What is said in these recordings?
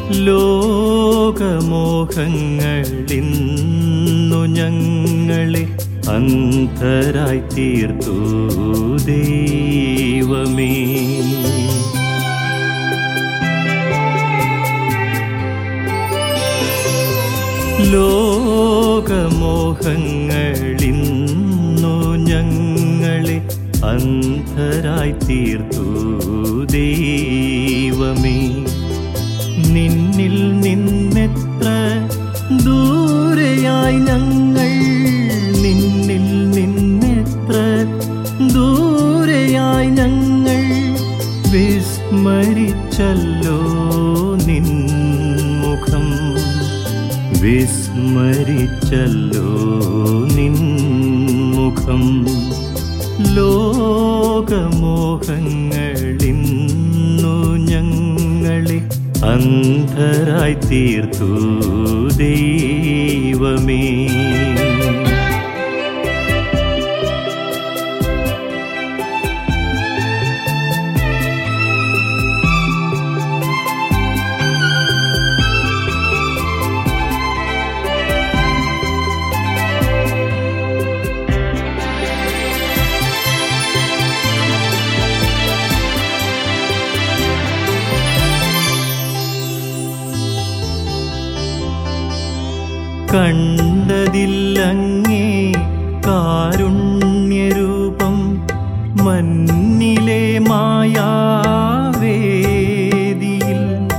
ലോകമോഹങ്ങളിന്നു ഞങ്ങളെ അന്ധരായി തീർത്തു ദൈവമേ ലോകമോഹങ്ങളിന്നു ഞങ്ങളെ അന്ധരായി തീർത്തു ദൈവമേ നിന്നിൽ നിന്നെത്ര ദൂരെയായി ഞങ്ങൾ നിന്നിൽ നിന്നെത്ര ദൂരെയായി ഞങ്ങൾ വിസ്മരിച്ചല്ലോ നിൻ മുഖം വിസ്മരിച്ചല്ലോ നിൻ മുഖം ലോകമോഹങ്ങളിന്നു ഞങ്ങളെ അന്ധരായി തീർത്തു ദൈവമേ കണ്ടതില്ലങ്ങേ കാരുണ്യരൂപം മന്നിലെ മായാവേദിയിൽ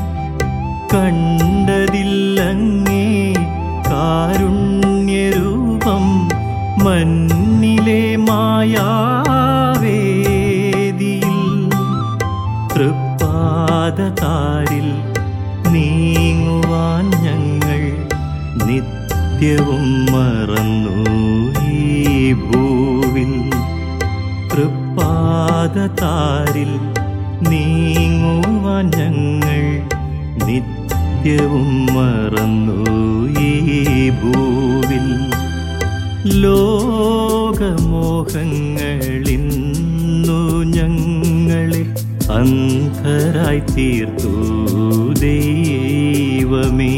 കണ്ടതില്ലങ്ങേ കാരുണ്യരൂപം മന്നിലെ മായാവേദിയിൽ തൃപ്പാദതാരിൽ നീങ്ങുവാൻ ഞങ്ങൾ നിത്യവും മറന്നു ഈ ഭൂവിൽ തൃപ്പാദതാരിൽ നീങ്ങുവാൻ ഞങ്ങൾ നിത്യവും മറന്നു ഈ ഭൂവിൽ ലോകമോഹങ്ങളിന്നു ഞങ്ങളെ അന്ധരായി തീർത്തു ദൈവമേ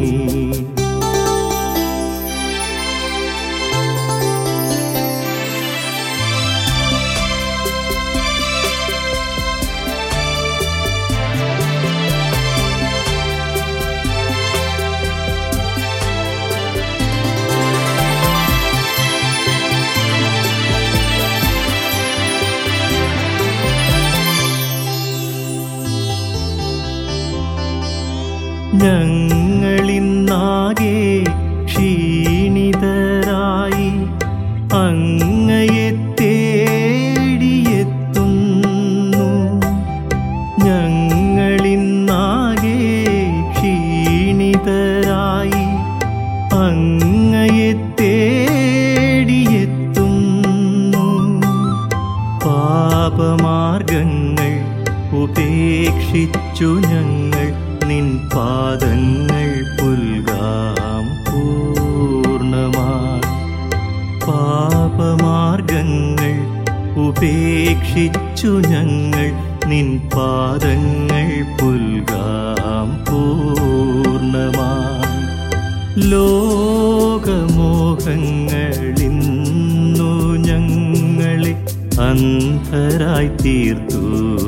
ഞങ്ങളിന്നാകെ ക്ഷീണിതരായി അങ്ങയെ തേടിയെത്തുന്നു ഞങ്ങളിന്നാകെ ക്ഷീണിതരായി അങ്ങയെ തേടിയെത്തുന്നു പാപമാർഗങ്ങൾ ഉപേക്ഷിച്ചു ഞങ്ങൾ നിൻ പാദങ്ങൾ പുൽകാം പൂർണ്ണമായി പാപമാർഗങ്ങൾ ഉപേക്ഷിച്ചു ഞങ്ങൾ നിൻ പാദങ്ങൾ പുൽകാം പൂർണ്ണമായി ലോകമോഹങ്ങളിന്നു ഞങ്ങളെ അന്ധരായി തീർത്തു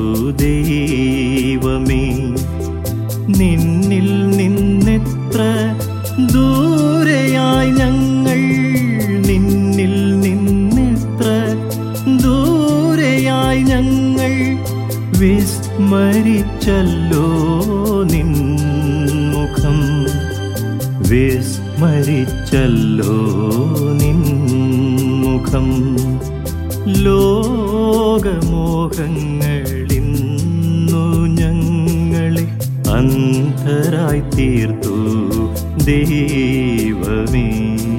ദൈവമേ നിന്നിൽ നിന്നെത്ര ദൂരെയായി ഞങ്ങൾ നിന്നിൽ നിന്നെത്ര ദൂരെയായി ഞങ്ങൾ വിസ്മരിച്ചല്ലോ നിൻ മുഖം വിസ്മരിച്ചല്ലോ നിൻ മുഖം ലോകമോഹങ്ങളിന്നു ഞങ്ങളെ അന്ധരായി തീർത്തു ദൈവമേ